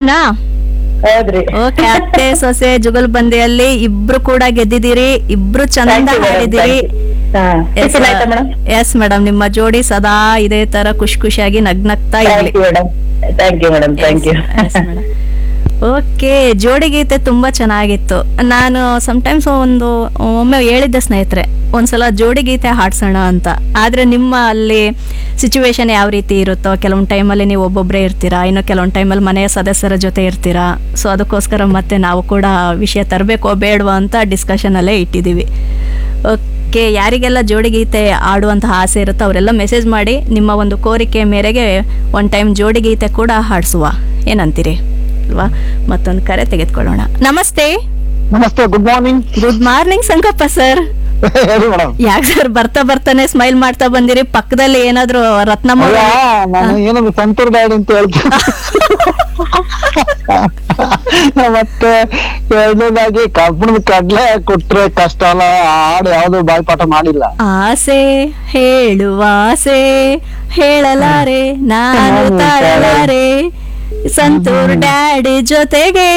ಸರಿನಾ ಹೌದ್ರಿ ಓಕೆ ಅತ್ತೆ ಸೊಸೆ ಜುಗಲ್ ಬಂದಿಯಲ್ಲಿ ಇಬ್ರು ಕೂಡ ಗೆದ್ದಿದ್ದೀರಿ ಇಬ್ರು ಚಂದ Thank you madam, ಹಾಡಿದಿರಿ thank you. ಹಾ ಟಿಫಿನ್ ಆಯ್ತಾ ಮೇಡಮ್ ಎಸ್ ಮೇಡಮ್ ನಿಮ್ಮ ಜೋಡಿ ಸದಾ ಇದೇ ತರ ಖುಷಿ ಖುಷಿಯಾಗಿ ನಗ್ನಗ್ತಾ ಇರ್ಲಿ thank you madam thank you madam thank you okay ಜೋಡಿ ಗೀತೆ ತುಂಬಾ ಚೆನ್ನಾಗಿತ್ತು ನಾನು ಸಮಟೈಮ್ಸ್ ಒಂದು ಒಮ್ಮೆ ಹೇಳಿದ್ದೆ ಸ್ನೇಹಿತರೆ ಒಂದ್ಸಲ ಜೋಡಿ ಗೀತೆ ಹಾಡ್ಸೋಣ ಅಂತ ಆದ್ರೆ ನಿಮ್ಮ ಅಲ್ಲಿ ಸಿಚುವೇಶನ್ ಯಾವ ರೀತಿ ಇರುತ್ತೋ ಕೆಲವೊಂದು ಟೈಮಲ್ಲಿ ನೀವು ಒಬ್ಬೊಬ್ಬರೇ ಇರ್ತೀರಾ ಇನ್ನು ಕೆಲವೊಂದು ಟೈಮಲ್ಲಿ ಮನೆಯ ಸದಸ್ಯರ ಜೊತೆ ಇರ್ತೀರಾ ಸೊ ಅದಕ್ಕೋಸ್ಕರ ಮತ್ತೆ ನಾವು ಕೂಡ ವಿಷಯ ತರಬೇಕೋ ಬೇಡವಾ ಅಂತ ಡಿಸ್ಕಷನ್ ಅಲ್ಲೇ ಇಟ್ಟಿದ್ದೀವಿ ಓಕೆ ಯಾರಿಗೆಲ್ಲ ಜೋಡಿ ಗೀತೆ ಆಡುವಂತಹ ಆಸೆ ಇರುತ್ತೋ ಅವರೆಲ್ಲ ಮೆಸೇಜ್ ಮಾಡಿ ನಿಮ್ಮ ಒಂದು ಕೋರಿಕೆ ಮೇರೆಗೆ ಒನ್ ಟೈಮ್ ಜೋಡಿ ಗೀತೆ ಕೂಡ ಹಾಡಿಸುವ ಏನಂತೀರಿ ಅಲ್ವಾ ಮತ್ತೊಂದು ಕರೆ ತೆಗೆದುಕೊಳ್ಳೋಣ ನಮಸ್ತೆ ನಮಸ್ತೆ good morning good morning Sankappa sir ಹೇಳಿ ಮೇಡಮ್ ಯಾಕೆ ಸರ್ ಬರ್ತಾ ಬರ್ತಾನೆ ಸ್ಮೈಲ್ ಮಾಡ್ತಾ ಬಂದಿರಿ ಪಕ್ಕದಲ್ಲಿ ಏನಾದ್ರು ರತ್ನಮ್ಮ ಅಲ್ಲ ನಾನು ಏನದು ಸಂತೂರ್ ಗಾಡಿ ಅಂತ ಹೇಳ್ತೀನಿ ಮತ್ತೆ ಎರಡನೇದಾಗಿ ಕಬ್ಬಣದ ಕಡ್ಲೆ ಕೊಟ್ರೆ ಕಷ್ಟ ಅಲ್ಲ ಆ ಹಾಡು ಯಾವ್ದು ಬಾಯ್ಪಾಠ ಮಾಡಿಲ್ಲ ಆಸೆ ಹೇಳುವ ಆಸೆ ಹೇಳಲಾರೆ ನಾನು ತಾಳಲಾರೆ ಸಂತೂರ್ ಡ್ಯಾಡಿ ಜೊತೆಗೆ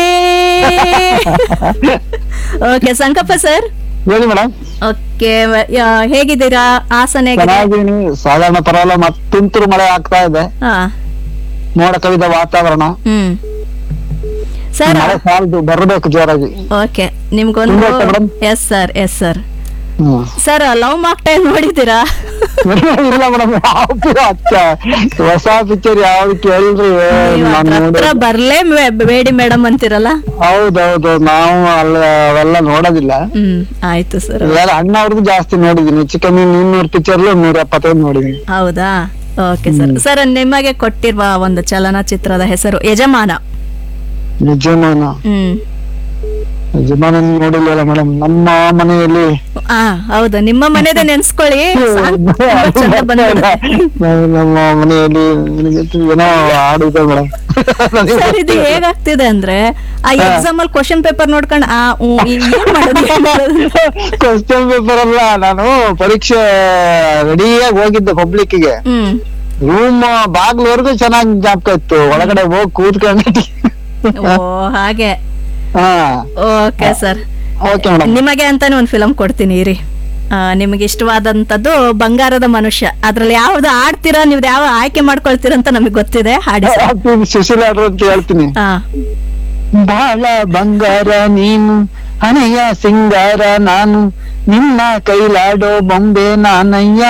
ಓಕೆ ಸಂಕಪ್ಪ ಸರ್ ಹೇಳಿ ಮೇಡಮ್ ಓಕೆ ಹೇಗಿದ್ದೀರಾ ಹಾಸನ ಹೇಗಿದೆ ಚೆನ್ನಾಗಿದ್ದೀನಿ ಸಾಧಾರಣ ಪರವಾಗಿಲ್ಲ ಮತ್ತೆ ತುಂತುರು ಮಳೆ ಆಗ್ತಾ ಇದೆ ಹಾ ಮೋಡ ಕವಿದ ವಾತಾವರಣ ಹ್ಮ್ ಸರ್ ಮಳೆ ಸಾಲದು ಬರಬೇಕು ಜೋರಾಗಿ ಓಕೆ ನಿಮ್ಗೊಂದು ನಿಮ್ಗೆ ಆಯ್ತಾ madam? Yes sir yes sir hmm sir love mocktail ನೋಡಿದ್ದೀರಾ ಇಲ್ಲ ಮೇಡಮ್ ಯಾವ್ದು ಅಚ್ಚ ಹೊಸ ಪಿಕ್ಚರ್ ಯಾವ್ದು ಕೇಳಿದ್ರಿ ನೀವು ನಾನು ಹತ್ರ ಹತ್ರ ನೋಡಿ ಬರ್ಲೇ ಮೇ- ಬೇಡಿ ಮೇಡಮ್ ಅಂತಿರಲ್ಲ ಹೌದೌದು ನಾವು ಅಲ್ಲ ಅವೆಲ್ಲ ನೋಡೋದಿಲ್ಲ ಹ್ಮ್ ಆಯ್ತು ಸರ್ ಇವೆಲ್ಲ ಅಣ್ಣ ಅವ್ರದ್ದು ಜಾಸ್ತಿ ನೋಡಿದೀನಿ ಹೆಚ್ಚು ಕಮ್ಮಿ ಮುನ್ನೂರು ಪಿಕ್ಚರ್ ನೂರ ಎಪ್ಪತ್ತೈದು ನೋಡಿದೀನಿ ಹೌದಾ ಓಕೆ ಸರ್ ಸರ್ ನಿಮಗೆ ಕೊಟ್ಟಿರುವ ಒಂದು ಚಲನಚಿತ್ರದ ಹೆಸರು ಯಜಮಾನ ಯಜಮಾನ ಹ್ಮ್ ಯಜಮಾನ ನೋಡಿಲ್ಲ ಮೇಡಮ್ ನಮ್ಮ ಮನೆಯಲ್ಲಿ ಆ ಹೌದು ನಿಮ್ಮ ಮನೆದೇ ನೆನ್ಸ್ಕೊಳ್ಳಿ ಸಾಕ್, ತುಂಬಾ ಚಂದ ಬಂದ್ಬಿಡುತ್ತೆ. ನಮ್ಮ ಮನೆಯಲ್ಲಿ ನನಗೆ ಏನೋ ಹಾಡು ಇದೆ ಮೇಡಮ್ ಸರ್ ಇದು ಹೇಗಾಗ್ತಿದೆ ಅಂದ್ರೆ ಆ ಎಕ್ಸಾಮ್ ಅಲ್ಲಿ ಕ್ವಶನ್ ಪೇಪರ್ ನೋಡ್ಕೊಂಡು ಆ ಊ, ಈ- ಏನ್ ಮಾಡೋದು ಏನ್ ಮಾಡೋದು? ಕ್ವಶನ್ ಪೇಪರ್ ಅಲ್ಲ ನಾನು ಪರೀಕ್ಷೆ ರೆಡಿಯಾಗಿ ಹೋಗಿದ್ದೆ ಪಬ್ಲಿಕ್ ಗೆ ಹ್ಮ್ ರೂಮ್ ಬಾಗ್ಲವರೆಗೂ ಚೆನ್ನಾಗಿ ಜ್ಞಾಪಕ ಇತ್ತು ಒಳಗಡೆ ಹೋಗಿ ಕೂತ್ಕೊಂಡು ಓ ಹಾಗೆ ಹಾ ಓಕೆ ಸರ್ ಓಕೆ ಮೇಡಮ್ ನಿಮಗೆ ಅಂತಾನೆ ಒಂದು ಫಿಲಂ ಕೊಡ್ತೀನಿ ಇರಿ ಆ, ನಿಮಗೆ ಇಷ್ಟವಾದಂತದ್ದು ಬಂಗಾರದ ಮನುಷ್ಯ ಅದ್ರಲ್ಲಿ ಯಾವ್ದು ಆಡ್ತೀರಾ ನೀವು ಯಾವ ಆಯ್ಕೆ ಮಾಡ್ಕೊಳ್ತೀರಾ ಅಂತ ನಮಗೆ ಗೊತ್ತಿದೆ ಹಾಡಿ ಸರ್ ಸುಶೀಲ ಅವ್ರು ಅಂತ ಹೇಳ್ತೀನಿ ಹಾ ಬಾಳ ಬಂಗಾರ ನೀನು ಹಣೆಯ ಸಿಂಗಾರ ನಾನು ನಿನ್ನ ಕೈಲಾಡೋ ಬೊಂಬೆ ನಾನಯ್ಯ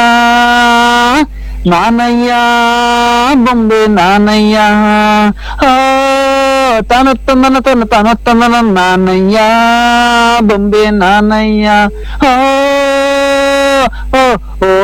ನಾನಯ್ಯ ಬೊಂಬೆ ನಾನಯ್ಯ ಆ, ತಾನೊತ್ತಂದನ ತನ ತಾನೊತ್ತಂದನ ನಾನಯ್ಯ ಬೊಂಬೆ ನಾನಯ್ಯ ಆ, ಓ ಓ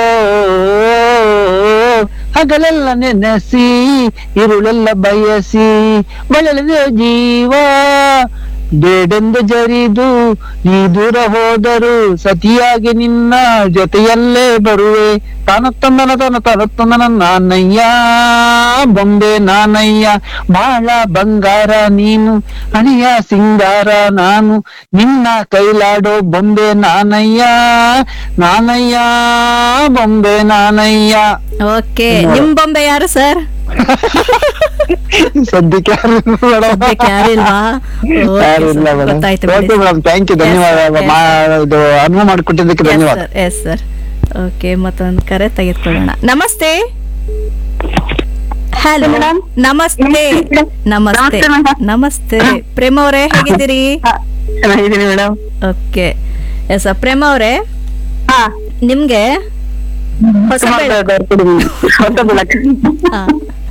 ಹಗಲೆಲ್ಲ ನೆನೆಸಿ ಇರುಳೆಲ್ಲ ಬಯಸಿ ಬಳಲಿದ ಜೀವ ಬೇಡೆಂದು ಜರಿದು ನೀ ದೂರ ಹೋದರು ಸತಿಯಾಗಿ ನಿನ್ನ ಜೊತೆಯಲ್ಲೇ ಬರುವೆ ತಾನೊತ್ತಂದನ ತನ ತಾನೊತ್ತಂದನ ನಾನಯ್ಯ ಬೊಂಬೆ ನಾನಯ್ಯ ಬಾಳ ಬಂಗಾರ ನೀನು ಹಣಿಯ ಸಿಂಗಾರ ನಾನು ನಿನ್ನ ಕೈಲಾಡೋ ಬೊಂಬೆ ನಾನಯ್ಯ ನಾನಯ್ಯ ಬೊಂಬೆ ನಾನಯ್ಯ ಓಕೆ ನಿಮ್ ಬೊಂಬೆ ಯಾರು ಸರ್ ಸದ್ಯಕ್ಕೆ ಯಾರು ಇಲ್ಲ madam. ಸದ್ಯಕ್ಕೆ ಯಾರಿಲ್ವಾ Okay, ಯಾರು ಇಲ್ಲ sir. ಮೇಡಮ್ ಗೊತ್ತಾಯ್ತು ಓಕೆ ಮೇಡಮ್ ಥ್ಯಾಂಕ್ ಯು ಧನ್ಯವಾದ yes, ಮಾ- ಇದು ಅನುವು ಮಾಡಿಕೊಟ್ಟಿದ್ದಕ್ಕೆ ಧನ್ಯವಾದ ಎಸ್ ಸರ್ ಓಕೆ ಮತ್ತೊಂದು ಕರೆ ತೆಗೆದುಕೊಳ್ಳೋಣ ನಮಸ್ತೆ ಹಲೋ madam. ನಮಸ್ತೆ madam. ನಮಸ್ತೆ ನಮಸ್ತೆ madam. ನಮಸ್ತೆ ಪ್ರೇಮ ಅವರೇ ಹೇಗಿದ್ದೀರಿ ಚೆನ್ನಾಗಿದ್ದೀನಿ ಮೇಡಮ್ ಓಕೆ ಎಸ್ ಪ್ರೇಮ ಅವರೇ ಹಾ ನಿಮ್ಗೆ ಹೊಸ ಬೆಳಕು ಹೊಸ ಬೆಳಕು ಹಾ.